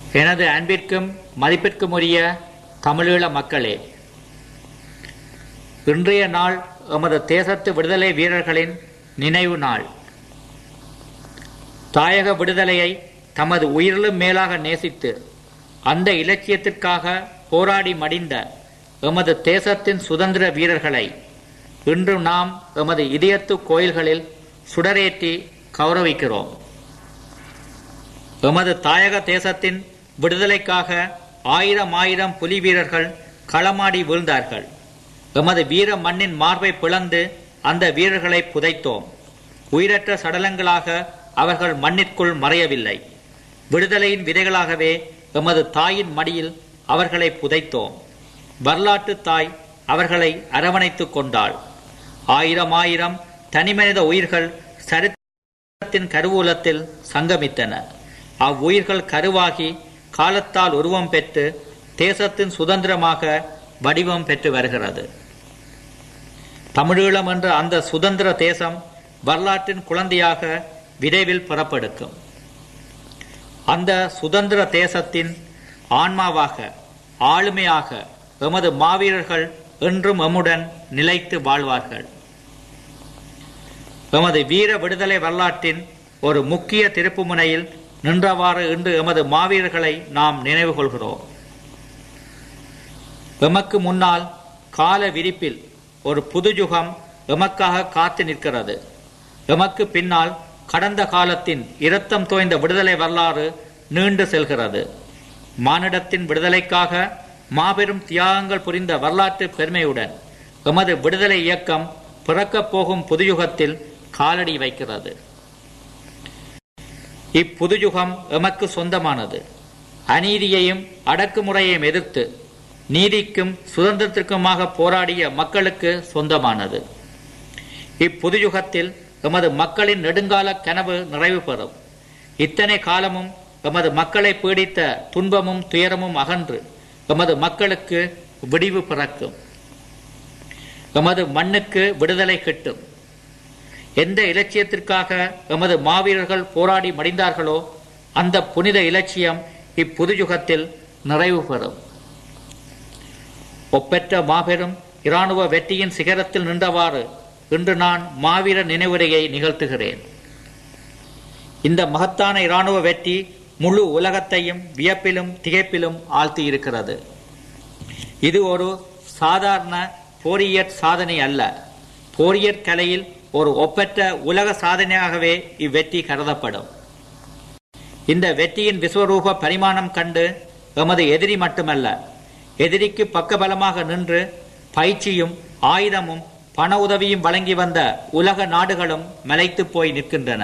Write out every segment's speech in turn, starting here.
எனது அன்பிற்கும் மதிப்பிற்கும் உரிய தமிழீழ மக்களே இன்றைய நாள் எமது தேசத்து விடுதலை வீரர்களின் நினைவு நாள் தாயக விடுதலையை தமது உயிரிலும் மேலாக நேசித்து அந்த இலட்சியத்திற்காக போராடி மடிந்த எமது தேசத்தின் சுதந்திர வீரர்களை இன்று நாம் எமது இதயத்து கோயில்களில் சுடரேற்றி கௌரவிக்கிறோம் எமது தாயக தேசத்தின் விடுதலைக்காக ஆயிரம் ஆயிரம் புலி வீரர்கள் களமாடி வீழ்ந்தார்கள் எமது வீர மண்ணின் மார்பை பிளந்து அந்த வீரர்களை புதைத்தோம் உயிரற்ற சடலங்களாக அவர்கள் மண்ணிற்குள் மறையவில்லை விடுதலையின் விதைகளாகவே எமது தாயின் மடியில் அவர்களை புதைத்தோம் வரலாற்று தாய் அவர்களை அரவணைத்துக் கொண்டாள் ஆயிரம் ஆயிரம் தனிமனித உயிர்கள் சரித்திரத்தின் கருவூலத்தில் சங்கமித்தன அவ்வுயிர்கள் கருவாகி காலத்தால் உருவம் பெற்று தேசத்தின் சுதந்திரமாக வடிவம் பெற்று வருகிறது தமிழீழம் என்ற அந்த சுதந்திர தேசம் வரலாற்றின் குழந்தையாக விரைவில் புறப்படுக்கும் அந்த சுதந்திர தேசத்தின் ஆன்மாவாக ஆளுமையாக எமது மாவீரர்கள் என்றும் எம்முடன் நிலைத்து வாழ்வார்கள் எமது வீர விடுதலை வரலாற்றின் ஒரு முக்கிய திருப்பு முனையில் நின்றவாறு இன்று எமது மாவீரர்களை நாம் நினைவு கொள்கிறோம் எமக்கு முன்னால் கால விரிப்பில் ஒரு புதுயுகம் எமக்காக காத்து நிற்கிறது எமக்கு பின்னால் கடந்த காலத்தின் இரத்தம் தோய்ந்த விடுதலை வரலாறு நீண்டு செல்கிறது மானிடத்தின் விடுதலைக்காக மாபெரும் தியாகங்கள் புரிந்த வரலாற்று பெருமையுடன் எமது விடுதலை இயக்கம் பிறக்கப் போகும் புதுயுகத்தில் காலடி வைக்கிறது இப்புதுயுகம் எமக்கு சொந்தமானது அநீதியையும் அடக்குமுறையையும் எதிர்த்து நீதிக்கும் சுதந்திரத்திற்குமாக போராடிய மக்களுக்கு சொந்தமானது இப்புதுயுகத்தில் எமது மக்களின் நெடுங்கால கனவு நிறைவு பெறும் இத்தனை காலமும் எமது மக்களை பீடித்த துன்பமும் துயரமும் அகன்று எமது மக்களுக்கு விடிவு பிறக்கும் எமது மண்ணுக்கு விடுதலை கிட்டும் எந்த இலட்சியத்திற்காக எமது மாவீரர்கள் போராடி மடிந்தார்களோ அந்த புனித இலட்சியம் இப்புதுயுகத்தில் நிறைவு பெறும் ஒப்பற்ற மாபெரும் இராணுவ வெற்றியின் சிகரத்தில் நின்றவாறு இன்று நான் மாவீர நினைவுரையை நிகழ்த்துகிறேன் இந்த மகத்தான இராணுவ வெற்றி முழு உலகத்தையும் வியப்பிலும் திகைப்பிலும் ஆழ்த்தி இருக்கிறது இது ஒரு சாதாரண போரியற் சாதனை அல்ல போரியற் கலையில் ஒரு ஒப்பற்ற உலக சாதனையாகவே இவ்வெற்றி கருதப்படும் இந்த வெற்றியின் விஸ்வரூப பரிமாணம் கண்டு எமது எதிரி மட்டுமல்ல எதிரிக்கு பக்கபலமாக நின்று பயிற்சியும் ஆயுதமும் பண உதவியும் வழங்கி வந்த உலக நாடுகளும் மலைத்து போய் நிற்கின்றன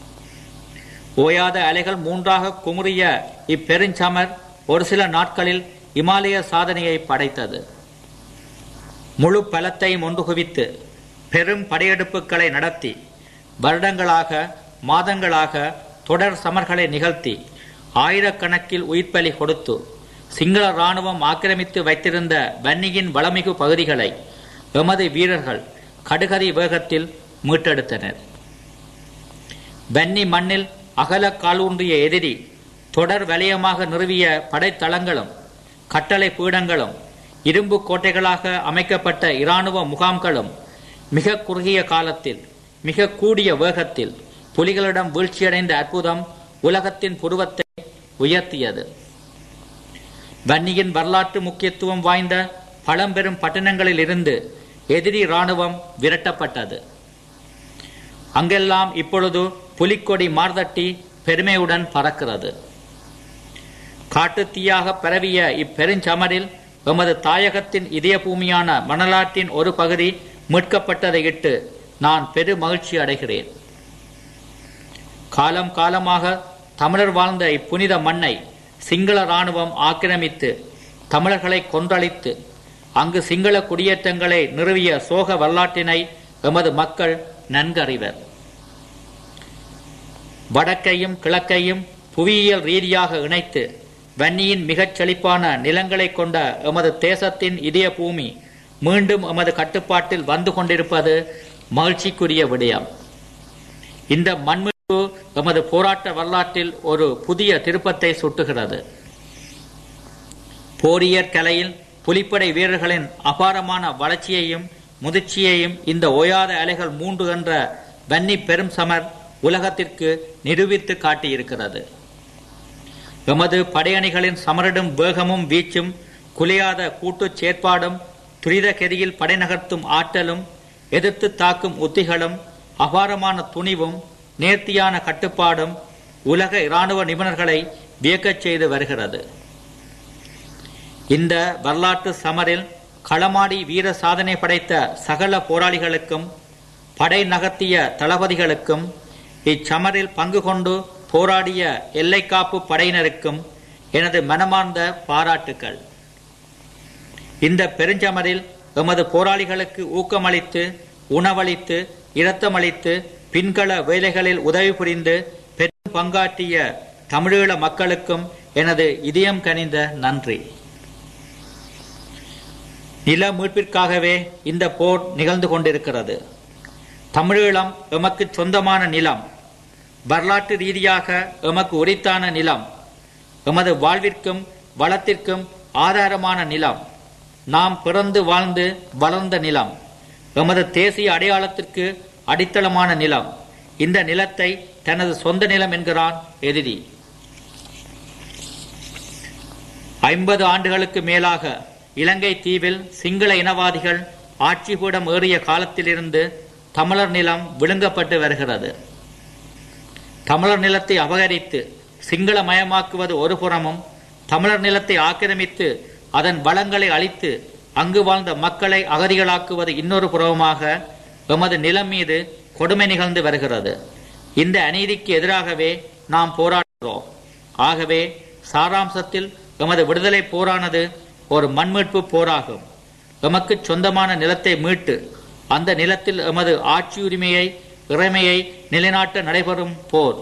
ஓயாத அலைகள் மூன்றாக குமுறிய இப்பெருஞ்சமர் ஒரு சில நாட்களில் இமாலய சாதனையை படைத்தது முழு பலத்தையும் ஒன்று குவித்து பெரும் படையெடுப்புகளை நடத்தி வருடங்களாக மாதங்களாக தொடர் சமர்களை நிகழ்த்தி ஆயிரக்கணக்கில் உயிர்ப்பலி கொடுத்து சிங்கள ராணுவம் ஆக்கிரமித்து வைத்திருந்த வன்னியின் வளமிகு பகுதிகளை எமது வீரர்கள் கடுகதி வேகத்தில் மீட்டெடுத்தனர் வன்னி மண்ணில் அகல காலூன்றிய எதிரி தொடர் வலயமாக நிறுவிய படைத்தளங்களும் கட்டளை பீடங்களும் இரும்பு கோட்டைகளாக அமைக்கப்பட்ட இராணுவ முகாம்களும் மிக குறுகிய காலத்தில் மிக கூடிய வேகத்தில் புலிகளிடம் வீழ்ச்சியடைந்த அற்புதம் உலகத்தின் புருவத்தை உயர்த்தியது வன்னியின் வரலாற்று முக்கியத்துவம் வாய்ந்த பழம்பெரும் பட்டணங்களில் இருந்து எதிரி இராணுவம் விரட்டப்பட்டது அங்கெல்லாம் இப்பொழுது புலிக்கொடி மார்தட்டி பெருமையுடன் பறக்கிறது காட்டுத்தீயாக பரவிய இப்பெருஞ்சமரில் எமது தாயகத்தின் இதய பூமியான மணலாற்றின் ஒரு பகுதி மீட்கப்பட்டதை இட்டு நான் பெரு மகிழ்ச்சி அடைகிறேன் காலம் காலமாக தமிழர் வாழ்ந்த இப்புனித மண்ணை சிங்கள இராணுவம் ஆக்கிரமித்து தமிழர்களை கொன்றளித்து அங்கு சிங்கள குடியேற்றங்களை நிறுவிய சோக வரலாற்றினை எமது மக்கள் நன்கறிவர் வடக்கையும் கிழக்கையும் புவியியல் ரீதியாக இணைத்து வன்னியின் மிகச் செழிப்பான நிலங்களை கொண்ட எமது தேசத்தின் இதய பூமி மீண்டும் எமது கட்டுப்பாட்டில் வந்து கொண்டிருப்பது மகிழ்ச்சிக்குரிய விடயம் இந்த மண்மீட்பு எமது போராட்ட வரலாற்றில் ஒரு புதிய திருப்பத்தை சுட்டுகிறது போரியற் கலையில் புலிப்படை வீரர்களின் அபாரமான வளர்ச்சியையும் முதிர்ச்சியையும் இந்த ஓயாத அலைகள் மூன்று என்ற வன்னி பெரும் சமர் உலகத்திற்கு நிரூபித்து காட்டியிருக்கிறது எமது படையணிகளின் சமரிடும் வேகமும் வீச்சும் குலையாத கூட்டுச் செயற்பாடும் துரித கதியில் படை நகர்த்தும் ஆற்றலும் எதிர்த்து தாக்கும் உத்திகளும் அபாரமான துணிவும் நேர்த்தியான கட்டுப்பாடும் உலக இராணுவ நிபுணர்களை வியக்கச் செய்து வருகிறது இந்த வரலாற்று சமரில் களமாடி வீர சாதனை படைத்த சகல போராளிகளுக்கும் படை நகர்த்திய தளபதிகளுக்கும் இச்சமரில் பங்கு கொண்டு போராடிய எல்லைக்காப்பு படையினருக்கும் எனது மனமார்ந்த பாராட்டுக்கள் இந்த பெருஞ்சமரில் எமது போராளிகளுக்கு ஊக்கமளித்து உணவளித்து இரத்தமளித்து பின்கள வேலைகளில் உதவி புரிந்து பெரும் பங்காற்றிய தமிழீழ மக்களுக்கும் எனது இதயம் கனிந்த நன்றி நில மீட்பிற்காகவே இந்த போர் நிகழ்ந்து கொண்டிருக்கிறது தமிழீழம் எமக்கு சொந்தமான நிலம் வரலாற்று ரீதியாக எமக்கு உரித்தான நிலம் எமது வாழ்விற்கும் வளத்திற்கும் ஆதாரமான நிலம் நாம் பிறந்து வாழ்ந்து வளர்ந்த நிலம் எமது தேசிய அடையாளத்திற்கு அடித்தளமான நிலம் இந்த நிலத்தை தனது சொந்த நிலம் என்கிறான் எதிரி ஐம்பது ஆண்டுகளுக்கு மேலாக இலங்கை தீவில் சிங்கள இனவாதிகள் ஆட்சிபீடம் ஏறிய காலத்திலிருந்து தமிழர் நிலம் விழுங்கப்பட்டு வருகிறது தமிழர் நிலத்தை அபகரித்து சிங்களமயமாக்குவது ஒரு புறமும் தமிழர் நிலத்தை ஆக்கிரமித்து அதன் வளங்களை அழித்து அங்கு வாழ்ந்த மக்களை அகதிகளாக்குவது இன்னொரு புறமுமாக எமது நிலம் மீது கொடுமை நிகழ்ந்து வருகிறது இந்த அநீதிக்கு எதிராகவே நாம் போராடுகிறோம் ஆகவே சாராம்சத்தில் எமது விடுதலை போரானது ஒரு மண்மீட்பு போராகும் எமக்கு சொந்தமான நிலத்தை மீட்டு அந்த நிலத்தில் எமது ஆட்சி உரிமையை இறைமையை நிலைநாட்ட நடைபெறும் போர்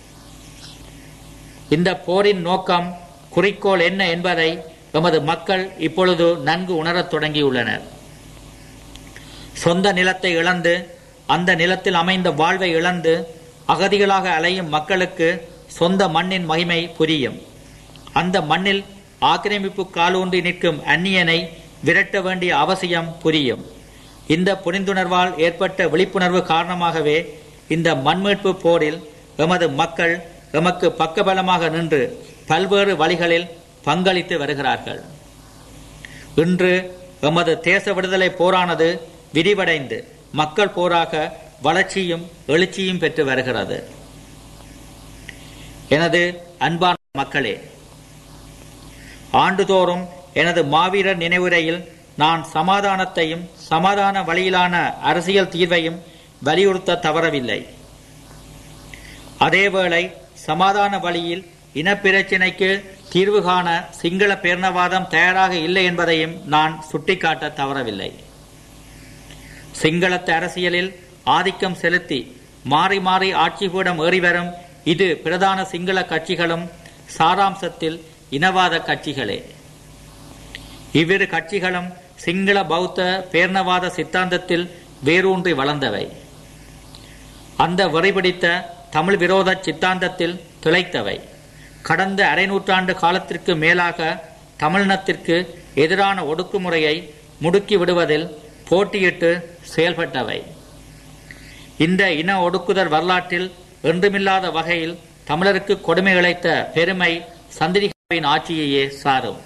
இந்த போரின் நோக்கம் குறிக்கோள் என்ன என்பதை எமது மக்கள் இப்பொழுது நன்கு உணரத் தொடங்கியுள்ளனர் சொந்த நிலத்தை இழந்து அந்த நிலத்தில் அமைந்த வாழ்வை இழந்து அகதிகளாக அலையும் மக்களுக்கு சொந்த மண்ணின் மகிமை புரியும் அந்த மண்ணில் ஆக்கிரமிப்பு காலூன்றி நிற்கும் அந்நியனை விரட்ட வேண்டிய அவசியம் புரியும் இந்த புரிந்துணர்வால் ஏற்பட்ட விழிப்புணர்வு காரணமாகவே இந்த மண்மீட்பு போரில் எமது மக்கள் எமக்கு பக்கபலமாக நின்று பல்வேறு வழிகளில் பங்களித்து வருகிறார்கள் இன்று எமது தேச விடுதலை போரானது விரிவடைந்து மக்கள் போராக வளர்ச்சியும் எழுச்சியும் பெற்று வருகிறது எனது அன்பான மக்களே ஆண்டுதோறும் எனது மாவீரர் நினைவுரையில் நான் சமாதானத்தையும் சமாதான வழியிலான அரசியல் தீர்வையும் வலியுறுத்த தவறவில்லை அதேவேளை சமாதான வழியில் இனப்பிரச்சினைக்கு தீர்வு காண சிங்கள பேரணவாதம் தயாராக இல்லை என்பதையும் நான் சுட்டிக்காட்ட தவறவில்லை சிங்களத்து அரசியலில் ஆதிக்கம் செலுத்தி மாறி மாறி ஆட்சிபீடம் ஏறி வரும் இது பிரதான சிங்கள கட்சிகளும் சாராம்சத்தில் இனவாத கட்சிகளே இவ்விரு கட்சிகளும் சிங்கள பௌத்த பேர்ணவாத சித்தாந்தத்தில் வேரூன்றி வளர்ந்தவை அந்த வரிபிடித்த தமிழ் விரோத சித்தாந்தத்தில் திளைத்தவை கடந்த அரை நூற்றாண்டு காலத்திற்கு மேலாக தமிழினத்திற்கு எதிரான ஒடுக்குமுறையை முடுக்கி விடுவதில் போட்டியிட்டு செயல்பட்டவை இந்த இன ஒடுக்குதல் வரலாற்றில் என்றுமில்லாத வகையில் தமிழருக்கு கொடுமை இழைத்த பெருமை சந்திரிகாவின் ஆட்சியையே சாரும்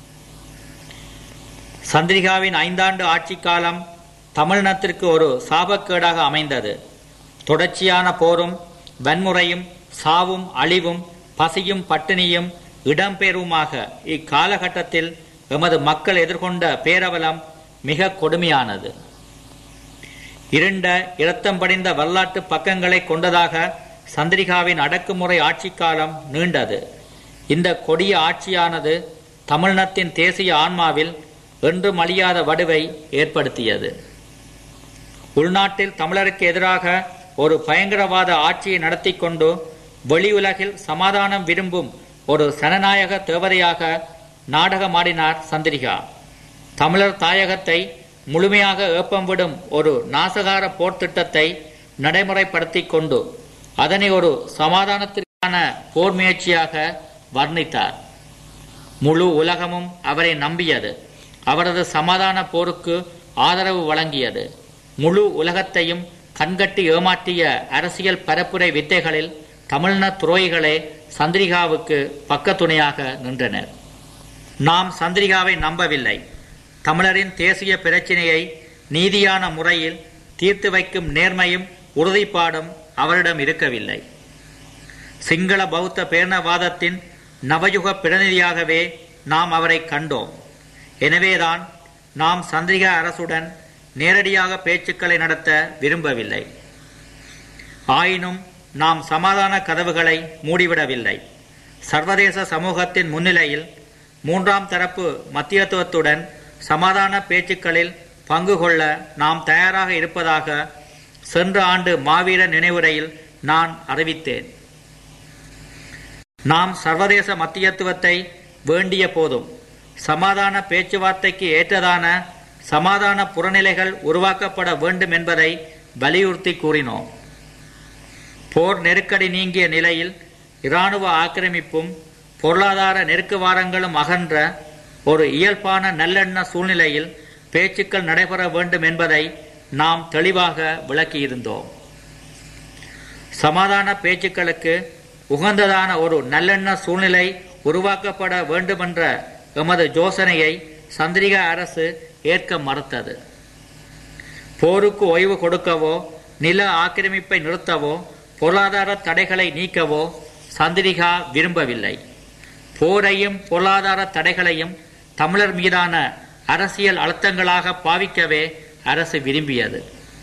சந்திரிகாவின் ஐந்தாண்டு ஆட்சி காலம் தமிழினத்திற்கு ஒரு சாபக்கேடாக அமைந்தது தொடர்ச்சியான போரும் வன்முறையும் சாவும் அழிவும் பசியும் பட்டினியும் இடம்பெயர்வுமாக இக்காலகட்டத்தில் எமது மக்கள் எதிர்கொண்ட பேரவலம் மிக கொடுமையானது இருண்ட இரத்தம் படிந்த வரலாற்று பக்கங்களை கொண்டதாக சந்திரிகாவின் அடக்குமுறை ஆட்சி காலம் நீண்டது இந்த கொடிய ஆட்சியானது தமிழினத்தின் தேசிய ஆன்மாவில் என்றும் அழியாத வடுவை ஏற்படுத்தியது உள்நாட்டில் தமிழருக்கு எதிராக ஒரு பயங்கரவாத ஆட்சியை நடத்தி கொண்டு வெளி உலகில் சமாதானம் விரும்பும் ஒரு சனநாயக தேவதையாக நாடகமாடினார் சந்திரிகா தமிழர் தாயகத்தை முழுமையாக ஏப்பம் விடும் ஒரு நாசகார போர் திட்டத்தை நடைமுறைப்படுத்தி கொண்டு அதனை ஒரு சமாதானத்திற்கான போர் முயற்சியாக வர்ணித்தார் முழு உலகமும் அவரை நம்பியது அவரது சமாதான போருக்கு ஆதரவு வழங்கியது முழு உலகத்தையும் கண்கட்டி ஏமாற்றிய அரசியல் பரப்புரை வித்தைகளில் தமிழின துரோகிகளே சந்திரிகாவுக்கு பக்கத்துணையாக நின்றனர் நாம் சந்திரிகாவை நம்பவில்லை தமிழரின் தேசிய பிரச்சினையை நீதியான முறையில் தீர்த்து வைக்கும் நேர்மையும் உறுதிப்பாடும் அவரிடம் இருக்கவில்லை சிங்கள பௌத்த பேரணவாதத்தின் நவயுக பிரதிநிதியாகவே நாம் அவரை கண்டோம் எனவேதான் நாம் சந்திரிகா அரசுடன் நேரடியாக பேச்சுக்களை நடத்த விரும்பவில்லை ஆயினும் நாம் சமாதான கதவுகளை மூடிவிடவில்லை சர்வதேச சமூகத்தின் முன்னிலையில் மூன்றாம் தரப்பு மத்தியத்துவத்துடன் சமாதான பேச்சுக்களில் பங்கு கொள்ள நாம் தயாராக இருப்பதாக சென்ற ஆண்டு மாவீர நினைவுரையில் நான் அறிவித்தேன் நாம் சர்வதேச மத்தியத்துவத்தை வேண்டிய போதும் சமாதான பேச்சுவார்த்தைக்கு ஏற்றதான சமாதான புறநிலைகள் உருவாக்கப்பட வேண்டும் என்பதை வலியுறுத்தி கூறினோம் போர் நெருக்கடி நீங்கிய நிலையில் இராணுவ ஆக்கிரமிப்பும் பொருளாதார நெருக்குவாரங்களும் அகன்ற ஒரு இயல்பான நல்லெண்ண சூழ்நிலையில் பேச்சுக்கள் நடைபெற வேண்டும் என்பதை நாம் தெளிவாக விளக்கியிருந்தோம் சமாதான பேச்சுக்களுக்கு உகந்ததான ஒரு நல்லெண்ண சூழ்நிலை உருவாக்கப்பட வேண்டுமென்ற எமது யோசனையை சந்திரிகா அரசு ஏற்க மறுத்தது போருக்கு ஓய்வு கொடுக்கவோ நில ஆக்கிரமிப்பை நிறுத்தவோ பொருளாதார தடைகளை நீக்கவோ சந்திரிகா விரும்பவில்லை போரையும் பொருளாதார தடைகளையும் தமிழர் மீதான அரசியல் அழுத்தங்களாக பாவிக்கவே அரசு விரும்பியது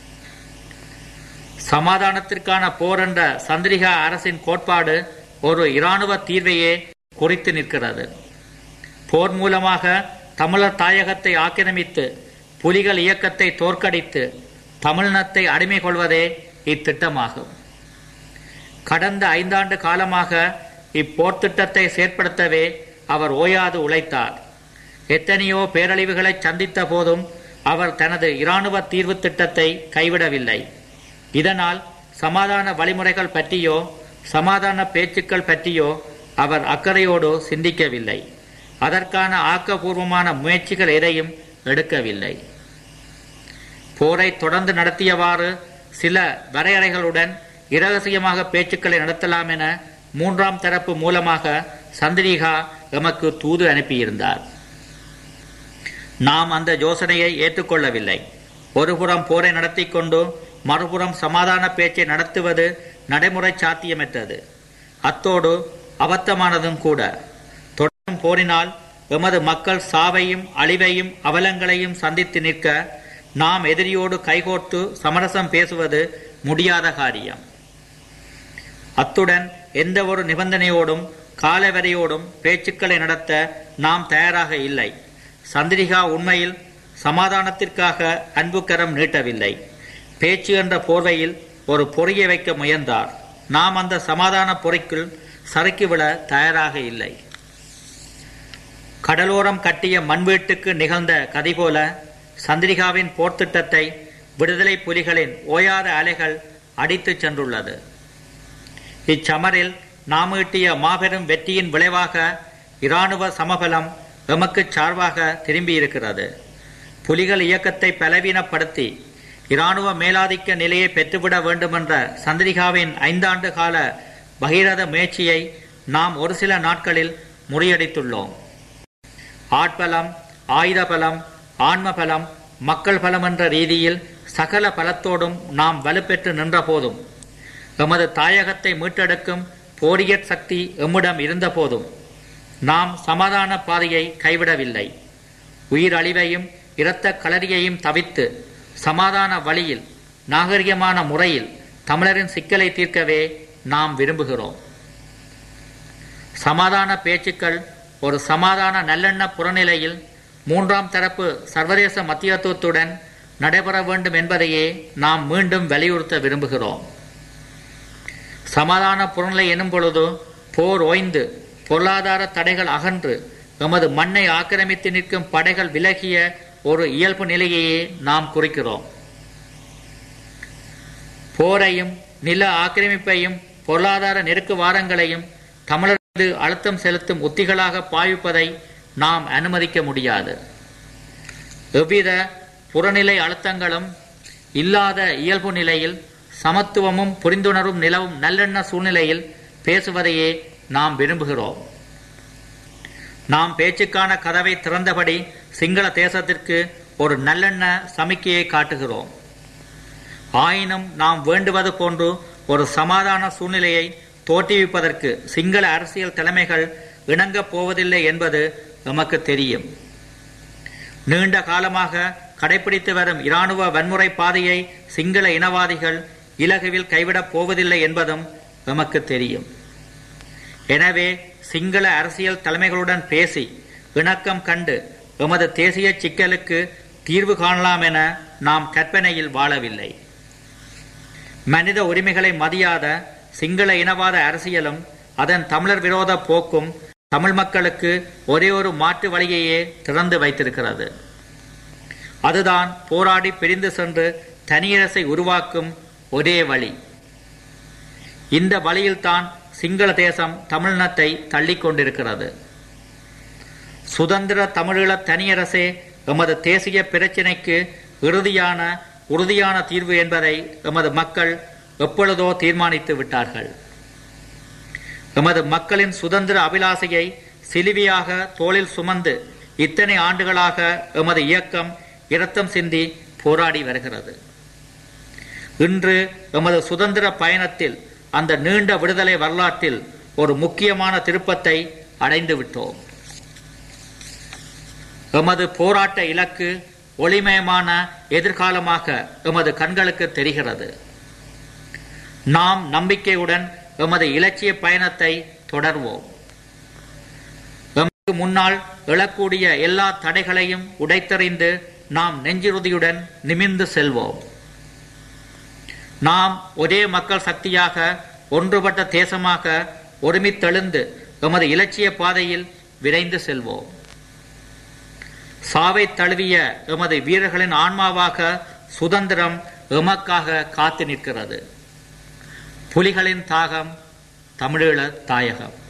சமாதானத்திற்கான போர் என்ற சந்திரிகா அரசின் கோட்பாடு ஒரு இராணுவ தீர்வையே குறித்து நிற்கிறது போர் மூலமாக தமிழர் தாயகத்தை ஆக்கிரமித்து புலிகள் இயக்கத்தை தோற்கடித்து தமிழினத்தை அடிமை கொள்வதே இத்திட்டமாகும் கடந்த ஐந்தாண்டு காலமாக இப்போர் திட்டத்தை செயற்படுத்தவே அவர் ஓயாது உழைத்தார் எத்தனையோ பேரழிவுகளை சந்தித்த போதும் அவர் தனது இராணுவ தீர்வு திட்டத்தை கைவிடவில்லை இதனால் சமாதான வழிமுறைகள் பற்றியோ சமாதான பேச்சுக்கள் பற்றியோ அவர் அக்கறையோடு சிந்திக்கவில்லை அதற்கான ஆக்கப்பூர்வமான முயற்சிகள் எதையும் எடுக்கவில்லை போரை தொடர்ந்து நடத்தியவாறு சில வரையறைகளுடன் இரகசியமாக பேச்சுக்களை நடத்தலாம் என மூன்றாம் தரப்பு மூலமாக சந்திரிகா எமக்கு தூது அனுப்பியிருந்தார் நாம் அந்த யோசனையை ஏற்றுக்கொள்ளவில்லை ஒருபுறம் போரை நடத்தி கொண்டு மறுபுறம் சமாதான பேச்சை நடத்துவது நடைமுறை சாத்தியமற்றது அத்தோடு அபத்தமானதும் கூட தொடரும் போரினால் எமது மக்கள் சாவையும் அழிவையும் அவலங்களையும் சந்தித்து நிற்க நாம் எதிரியோடு கைகோர்த்து சமரசம் பேசுவது முடியாத காரியம் அத்துடன் எந்த ஒரு நிபந்தனையோடும் காலவரையோடும் பேச்சுக்களை நடத்த நாம் தயாராக இல்லை சந்திரிகா உண்மையில் சமாதானத்திற்காக அன்புக்கரம் நீட்டவில்லை பேச்சு என்ற போர்வையில் ஒரு பொறியை வைக்க முயன்றார் நாம் அந்த சமாதான பொறிக்குள் சறுக்கிவிட தயாராக இல்லை கடலோரம் கட்டிய மண்வீட்டுக்கு நிகழ்ந்த கதை போல சந்திரிகாவின் போர்த்திட்டத்தை விடுதலை புலிகளின் ஓயாத அலைகள் அடித்துச் சென்றுள்ளது இச்சமரில் நாம் ஈட்டிய மாபெரும் வெற்றியின் விளைவாக இராணுவ சமபலம் எமக்கு சார்பாக திரும்பியிருக்கிறது புலிகள் இயக்கத்தை பலவீனப்படுத்தி இராணுவ மேலாதிக்க நிலையை பெற்றுவிட வேண்டுமென்ற சந்திரிகாவின் ஐந்தாண்டு கால பகிரத முயற்சியை நாம் ஒரு சில நாட்களில் முறியடித்துள்ளோம் ஆட்பலம் ஆயுத பலம் ஆன்ம பலம் மக்கள் பலம் என்ற ரீதியில் சகல பலத்தோடும் நாம் வலுப்பெற்று நின்ற போதும் எமது தாயகத்தை மீட்டெடுக்கும் போரியற் சக்தி எம்மிடம் இருந்த போதும் நாம் சமாதான பாதையை கைவிடவில்லை உயிர் அழிவையும் இரத்த களரியையும் தவித்து சமாதான வழியில் நாகரிகமான முறையில் தமிழரின் சிக்கலை தீர்க்கவே நாம் விரும்புகிறோம் சமாதான பேச்சுக்கள் ஒரு சமாதான நல்லெண்ண புறநிலையில் மூன்றாம் தரப்பு சர்வதேச மத்தியத்துவத்துடன் நடைபெற வேண்டும் என்பதையே நாம் மீண்டும் வலியுறுத்த விரும்புகிறோம் சமாதான புறநிலை எனும் பொழுது போர் ஓய்ந்து பொருளாதார தடைகள் அகன்று எமது மண்ணை ஆக்கிரமித்து நிற்கும் படைகள் விலகிய ஒரு இயல்பு நிலையையே நாம் குறிக்கிறோம் போரையும் நில ஆக்கிரமிப்பையும் பொருளாதார நெருக்கு வாரங்களையும் தமிழர் மீது அழுத்தம் செலுத்தும் உத்திகளாக பாவிப்பதை நாம் அனுமதிக்க முடியாது எவ்வித புறநிலை அழுத்தங்களும் இல்லாத இயல்பு நிலையில் சமத்துவமும் புரிந்துணர்வும் நிலவும் நல்லெண்ண சூழ்நிலையில் பேசுவதையே நாம் விரும்புகிறோம் நாம் பேச்சுக்கான கதவை திறந்தபடி சிங்கள தேசத்திற்கு ஒரு நல்லெண்ண சமிக்கையை காட்டுகிறோம் ஆயினும் நாம் வேண்டுவது போன்று ஒரு சமாதான சூழ்நிலையை தோற்றுவிப்பதற்கு சிங்கள அரசியல் தலைமைகள் இணங்கப் போவதில்லை என்பது நமக்கு தெரியும் நீண்ட காலமாக கடைபிடித்து வரும் இராணுவ வன்முறை பாதையை சிங்கள இனவாதிகள் இலகுவில் கைவிடப் போவதில்லை என்பதும் நமக்கு தெரியும் எனவே சிங்கள அரசியல் தலைமைகளுடன் பேசி இணக்கம் கண்டு எமது தேசிய சிக்கலுக்கு தீர்வு காணலாம் என நாம் கற்பனையில் வாழவில்லை மனித உரிமைகளை மதியாத சிங்கள இனவாத அரசியலும் அதன் தமிழர் விரோத போக்கும் தமிழ் மக்களுக்கு ஒரே ஒரு மாற்று வழியையே திறந்து வைத்திருக்கிறது அதுதான் போராடி பிரிந்து சென்று தனியரசை உருவாக்கும் ஒரே வழி இந்த வழியில்தான் சிங்கள தேசம் தமிழினத்தை தள்ளிக் கொண்டிருக்கிறது சுதந்திர தமிழீழ தனியரசே எமது தேசிய பிரச்சினைக்கு இறுதியான உறுதியான தீர்வு என்பதை எமது மக்கள் எப்பொழுதோ தீர்மானித்து விட்டார்கள் எமது மக்களின் சுதந்திர அபிலாசையை சிலுவையாக தோளில் சுமந்து இத்தனை ஆண்டுகளாக எமது இயக்கம் இரத்தம் சிந்தி போராடி வருகிறது இன்று எமது சுதந்திர பயணத்தில் அந்த நீண்ட விடுதலை வரலாற்றில் ஒரு முக்கியமான திருப்பத்தை அடைந்து விட்டோம் எமது போராட்ட இலக்கு ஒளிமயமான எதிர்காலமாக எமது கண்களுக்கு தெரிகிறது நாம் நம்பிக்கையுடன் எமது இலட்சிய பயணத்தை தொடர்வோம் எமக்கு முன்னால் எழக்கூடிய எல்லா தடைகளையும் உடைத்தறிந்து நாம் நெஞ்சுறுதியுடன் நிமிர்ந்து செல்வோம் நாம் ஒரே மக்கள் சக்தியாக ஒன்றுபட்ட தேசமாக ஒருமித்தெழுந்து எமது இலட்சிய பாதையில் விரைந்து செல்வோம் சாவை தழுவிய எமது வீரர்களின் ஆன்மாவாக சுதந்திரம் எமக்காக காத்து நிற்கிறது புலிகளின் தாகம் தமிழீழ தாயகம்